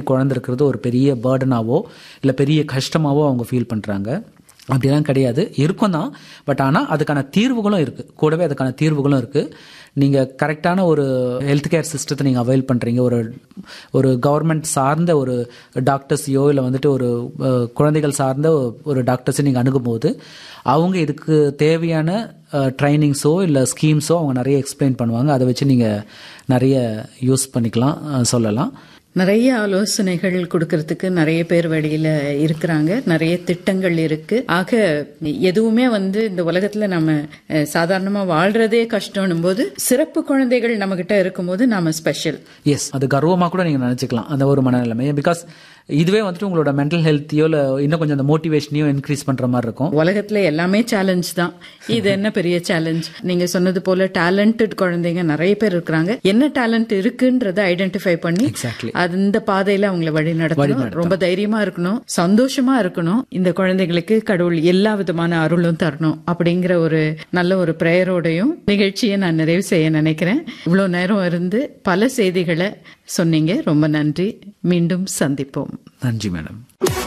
குழந்தை இருக்கிறது ஒரு பெரிய பேர்டனாவோ இல்லை பெரிய கஷ்டமாவோ அவங்க ஃபீல் பண்ணுறாங்க அப்படிலாம் கிடையாது இருக்கும் தான் பட் ஆனால் அதுக்கான தீர்வுகளும் இருக்குது கூடவே அதுக்கான தீர்வுகளும் இருக்குது நீங்கள் கரெக்டான ஒரு ஹெல்த் கேர் சிஸ்டத்தை நீங்கள் அவைல் பண்ணுறீங்க ஒரு ஒரு கவர்மெண்ட் சார்ந்த ஒரு டாக்டர்ஸையோ இல்லை வந்துட்டு ஒரு அஹ், குழந்தைகள் சார்ந்த ஒரு டாக்டர்ஸை நீங்கள் அணுகும்போது அவங்க இதுக்கு தேவையான ட்ரைனிங்ஸோ இல்லை ஸ்கீம்ஸோ அவங்க நிறைய எக்ஸ்பிளைன் பண்ணுவாங்க அதை வச்சு நீங்கள் நிறைய யூஸ் பண்ணிக்கலாம் அஹ், சொல்லலாம் நிறைய ஆலோசனைகள் கொடுக்கறதுக்கு நிறைய பேர் வெளியில இருக்கிறாங்க நிறைய திட்டங்கள் இருக்கு ஆக எதுவுமே வந்து இந்த உலகத்துல நம்ம அஹ், சாதாரணமா வாழ்றதே கஷ்டம்னும் போது சிறப்பு குழந்தைகள் நம்ம கிட்ட இருக்கும்போது நாம ஸ்பெஷல் எஸ் அது கர்வமாக கூட நீங்கள் நினச்சிக்கலாம் அந்த ஒரு மனநிலைமை பிகாஸ் இதுவே வந்துட்டு உங்களோட மென்டல் ஹெல்த்தையோ இல்லை இன்னும் கொஞ்சம் அந்த மோட்டிவேஷனையோ இன்க்ரீஸ் பண்ணுற மாதிரி இருக்கும் உலகத்துல எல்லாமே சேலஞ்ச் தான் இது என்ன பெரிய சேலஞ்ச் நீங்க சொன்னது போல டேலண்டட் குழந்தைங்க நிறைய பேர் இருக்கிறாங்க என்ன டேலண்ட் இருக்குன்றத ஐடென்டிஃபை பண்ணி Exactly. அந்த பாதையில அவங்கள வழி நடத்தணும் ரொம்ப தைரியமா இருக்கணும் சந்தோஷமா இருக்கணும் இந்த குழந்தைகளுக்கு கடவுள் எல்லா விதமான அருளும் தரணும் அப்படிங்கிற ஒரு நல்ல ஒரு பிரேயரோடையும் நிகழ்ச்சியை நான் நிறைவு செய்ய நினைக்கிறேன் இவ்வளவு நேரம் இருந்து பல செய்திகளை சொன்னீங்க ரொம்ப நன்றி மீண்டும் சந்திப்போம் நன்றி மேடம்